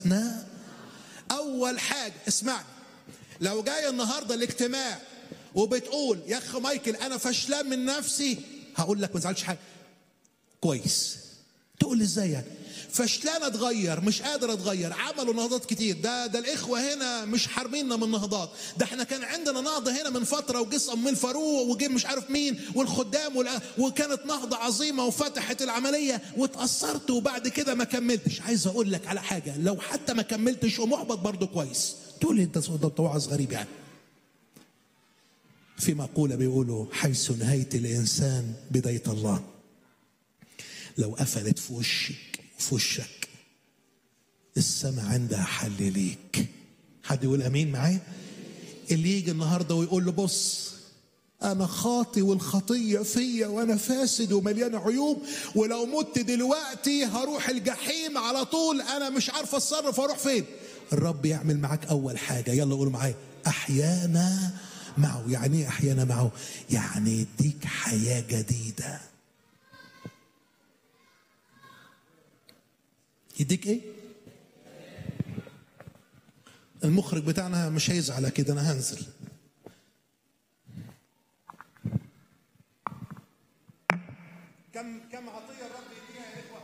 أجلسنا أول حاجة اسمعني لو جاي النهاردة الاجتماع وبتقول يا أخ مايكل أنا فشلان من نفسي هقول لك ما تزعلش حاجة كويس تقول لي ازاي يعني فشلان اتغير مش قادر اتغير عملوا نهضات كتير ده ده الاخوه هنا مش حارميننا من نهضات ده احنا كان عندنا نهضه هنا من فتره وجه ام الفاروق وجه مش عارف مين والخدام والأ... وكانت نهضه عظيمه وفتحت العمليه واتاثرت وبعد كده ما كملتش عايز اقول لك على حاجه لو حتى ما كملتش ومحبط برضه كويس تقول لي انت ده وعظ غريب يعني في مقوله بيقولوا حيث نهايه الانسان بدايه الله لو قفلت في وشك في وشك السماء عندها حل ليك حد يقول امين معايا اللي يجي النهارده ويقول له بص انا خاطي والخطيه فيا وانا فاسد ومليان عيوب ولو مت دلوقتي هروح الجحيم على طول انا مش عارف اتصرف اروح فين الرب يعمل معاك اول حاجه يلا قولوا معايا احيانا معه يعني ايه احيانا معه يعني يديك حياه جديده يديك ايه المخرج بتاعنا مش هيزعل كده انا هنزل كم كم عطيه الرب يديها يا اخوه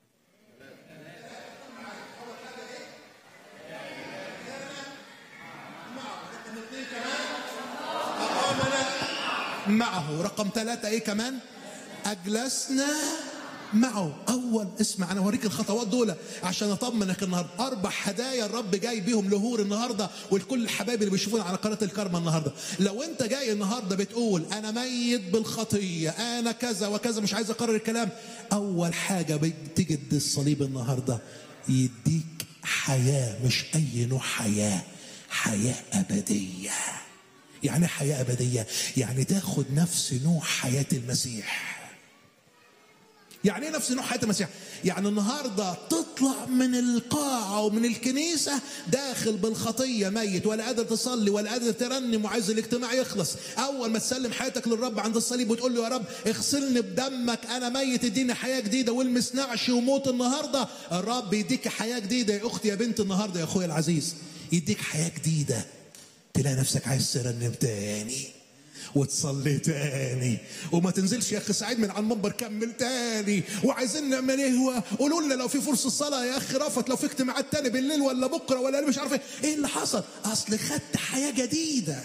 معه رقم ثلاثة ايه كمان اجلسنا معه اول اسمع انا اوريك الخطوات دول عشان اطمنك النهارده اربع هدايا الرب جاي بيهم لهور النهارده ولكل الحبايب اللي بيشوفونا على قناه الكرمه النهارده لو انت جاي النهارده بتقول انا ميت بالخطيه انا كذا وكذا مش عايز اكرر الكلام اول حاجه بتيجي الصليب النهارده يديك حياه مش اي نوع حياه حياه ابديه يعني حياه ابديه يعني تاخد نفس نوع حياه المسيح يعني ايه نفس نوع حياه المسيح؟ يعني النهارده تطلع من القاعه ومن الكنيسه داخل بالخطيه ميت ولا قادر تصلي ولا قادر ترنم وعايز الاجتماع يخلص، اول ما تسلم حياتك للرب عند الصليب وتقول له يا رب اغسلني بدمك انا ميت اديني حياه جديده والمس نعشي وموت النهارده، الرب يديك حياه جديده يا اختي يا بنت النهارده يا اخويا العزيز، يديك حياه جديده تلاقي نفسك عايز ترنم تاني وتصلي تاني وما تنزلش يا اخي سعيد من على المنبر كمل تاني وعايزين نعمل ايه قولوا لنا لو في فرصه صلاه يا اخي رفت لو في اجتماعات تاني بالليل ولا بكره ولا مش عارف ايه ايه اللي حصل اصل خدت حياه جديده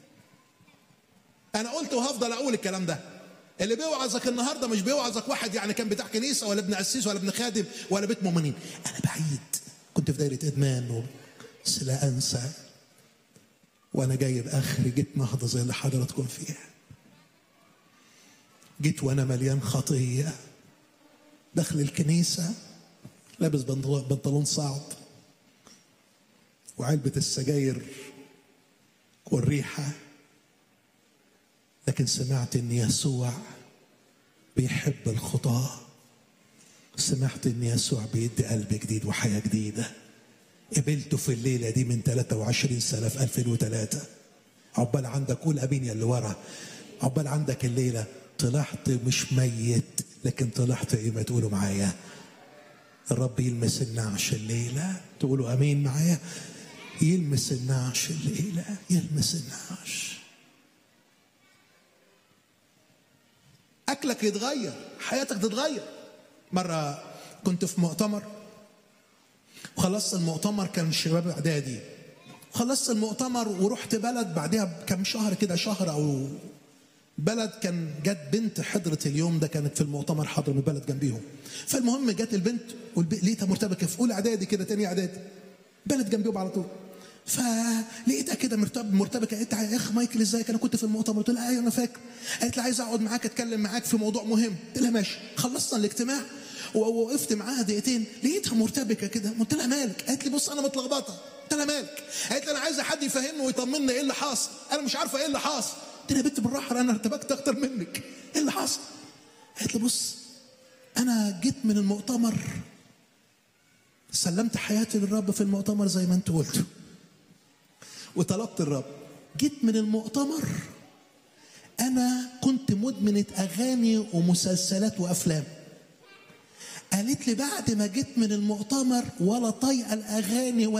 انا قلت وهفضل اقول الكلام ده اللي بيوعظك النهارده مش بيوعظك واحد يعني كان بتاع كنيسه ولا ابن قسيس ولا ابن خادم ولا بيت مؤمنين انا بعيد كنت في دايره ادمان بس لا انسى وانا جايب اخري جيت نهضه زي اللي حضراتكم فيها جيت وانا مليان خطيه داخل الكنيسه لابس بنطلون صعب وعلبه السجاير والريحه لكن سمعت ان يسوع بيحب الخطاه سمعت ان يسوع بيدي قلب جديد وحياه جديده قبلته في الليله دي من 23 سنه في 2003 عقبال عندك قول امين يا اللي ورا عقبال عندك الليله طلعت مش ميت لكن طلعت ايه ما تقولوا معايا الرب يلمس النعش الليله تقولوا امين معايا يلمس النعش الليله يلمس النعش اكلك يتغير حياتك تتغير مره كنت في مؤتمر وخلصت المؤتمر كان شباب اعدادي خلصت المؤتمر ورحت بلد بعدها بكم شهر كده شهر او بلد كان جت بنت حضرت اليوم ده كانت في المؤتمر حاضر من بلد جنبيهم فالمهم جت البنت لقيتها مرتبكه في اولى اعدادي كده تاني اعدادي بلد جنبيهم على طول فلقيتها كده مرتب مرتبكه قالت يا اخ مايكل ازيك انا كنت في المؤتمر قلت لها ايوه انا فاكر قالت لي عايز اقعد معاك اتكلم معاك في موضوع مهم قلت لها ماشي خلصنا الاجتماع ووقفت معاها دقيقتين لقيتها مرتبكه كده قلت لها مالك قالت لي بص انا متلخبطه قلت لها مالك قالت لي انا عايزه حد يفهمني ويطمني ايه اللي حاصل انا مش عارفه ايه اللي حاصل قلت لها يا بنت بالراحه انا ارتبكت اكتر منك ايه اللي حصل قالت لي بص انا جيت من المؤتمر سلمت حياتي للرب في المؤتمر زي ما انت قلت وطلبت الرب جيت من المؤتمر انا كنت مدمنه اغاني ومسلسلات وافلام قالت لي بعد ما جيت من المؤتمر ولا طايقه الاغاني